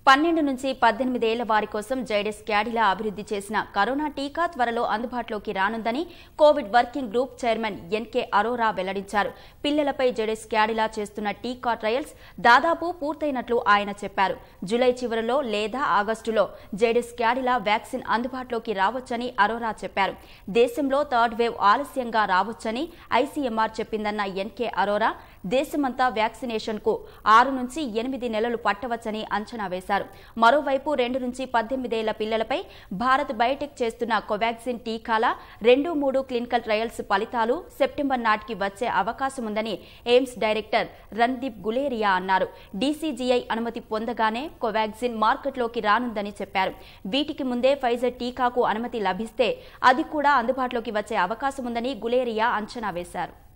పన్నెండు నుంచి పద్దెనిమిదేళ్ల వారి కోసం జైడెస్ క్యాడిలా అభివృద్ధి చేసిన కరోనా టీకా త్వరలో అందుబాటులోకి రానుందని Covid working group chairman NK Arora వెల్లడించారు పిల్లలపై జైడెస్ క్యాడిలా చేస్తున్న టీకా ట్రయల్స్ దాదాపు పూర్తయినట్లు ఆయన చెప్పారు జూలై చివరిలో లేదా ఆగస్టులో జైడెస్ క్యాడిలా వ్యాక్సిన్ అందుబాటులోకి రావచ్చని అరోరా చెప్పారు దేశంలో థర్డ్ వేవ్ ఆలస్యంగా రావచ్చని ఐసీఎంఆర్ చెప్పిందన్న ఎన్కే అరోరా దేశమంతా వ్యాక్సినేషన్ కు ఆరు నుంచి ఎనిమిది నెలలు పట్టవచ్చని అంచనా వేశారు మరోవైపు రెండు నుంచి పద్దెనిమిదేళ్ల పిల్లలపై భారత్ బయోటెక్ చేస్తున్న కోవాక్సిన్ టీకాల రెండు మూడు క్లినికల్ ట్రయల్స్ ఫలితాలు సెప్టెంబర్ నాటికి వచ్చే అవకాశం ఉందని ఎయిమ్స్ డైరెక్టర్ రణ్దీప్ గులేరియా అన్నారు డీసీజీఐ అనుమతి పొందగానే కోవాక్సిన్ మార్కెట్లోకి రానుందని చెప్పారు వీటికి ముందే ఫైజర్ టీకాకు అనుమతి లభిస్తే అది కూడా అందుబాటులోకి వచ్చే అవకాశం ఉందని గులేరియా అంచనా వేశారు